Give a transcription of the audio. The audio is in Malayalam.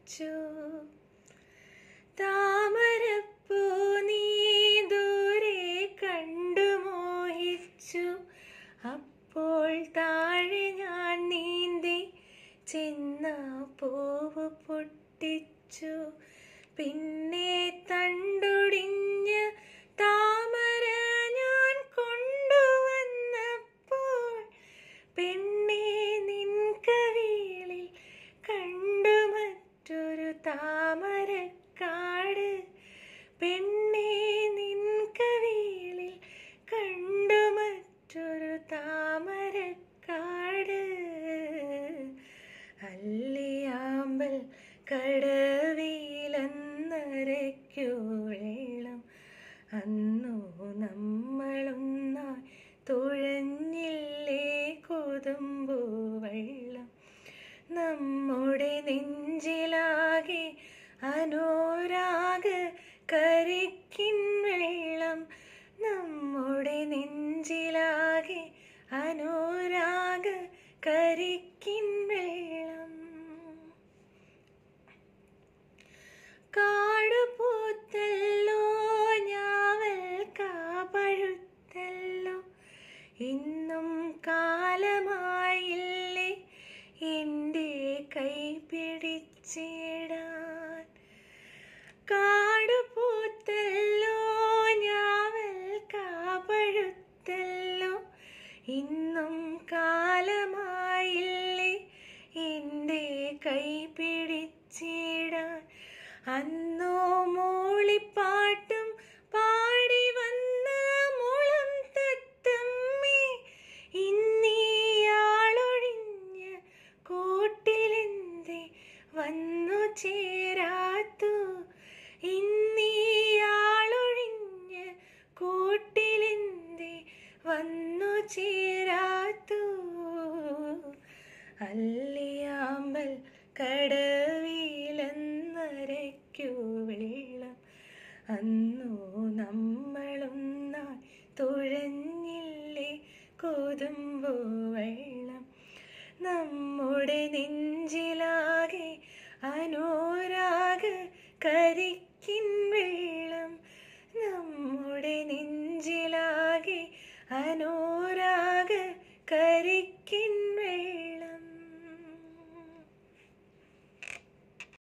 കൊതിച്ചു താമരപ്പൂ നീ ദൂരെ കണ്ടു മോഹിച്ചു അപ്പോൾ താഴെ ഞാൻ നീന്തി ചെന്ന പൂവ് പൊട്ടിച്ചു പിന്നെ തണ്ടൊടിഞ്ഞ് താമര ഞാൻ കൊണ്ടുവന്നപ്പോൾ പെണ്ണെ നിൻ കവിളിൽ കണ്ടു മറ്റൊരു താമരക്കാട് പെണ്ണെ നിൻ കവിളിൽ കണ്ടു മറ്റൊരു താമരക്കാട് അല്ലിയാമ്പൽ കടവിലെന്നരയ്ക്കു വെള്ളം അന്നു നമ്മളൊന്നായി തുഴഞ്ഞില്ലേ കൊതുമ്പു വെള്ളം നമ്മുടെ നെഞ്ചിലാകെ അനുരാഗ കരിക്കിൻ വെള്ളം നമ്മുടെ നെഞ്ചിലാകെ അനുരാഗ കരിക്കിൻ വെള്ളം കാടുപൂത്തല്ലോ ഞാവൽ കാപഴുത്തല്ലോ ഇന്നും കാലമായില്ലേ എൻ്റെ കൈ പിടിച്ചിടാൻ കാടുപൂത്തല്ലോ ഞാവൽ കാപഴുത്തല്ലോ ഇന്നും കാലമായില്ലേ എൻ്റെ കൈ പിടിച്ചിടാൻ അന്നോ മൂളിപ്പാട്ടും പാടി വന്ന മുളം തത്തമ്മേ ഇന്നീയാളൊഴിഞ്ഞ കൂട്ടിലെന്തേ വന്നു ചേരാത്തു ഇന്നീയാളൊഴിഞ്ഞ കൂട്ടിലെന്തേ വന്നു ചേരാത്തു അല്ലിയാമ്പൽ കടവിലെന്നരയ്ക്കു വെള്ളം അന്നു നമ്മളൊന്നായി തുഴഞ്ഞില്ലേ കൊതുമ്പു വെള്ളം നമ്മുടെ നെഞ്ചിലാകെ അനുരാഗ കരിക്കിൻ വെള്ളം നമ്മുടെ നെഞ്ചിലാകെ അനുരാഗ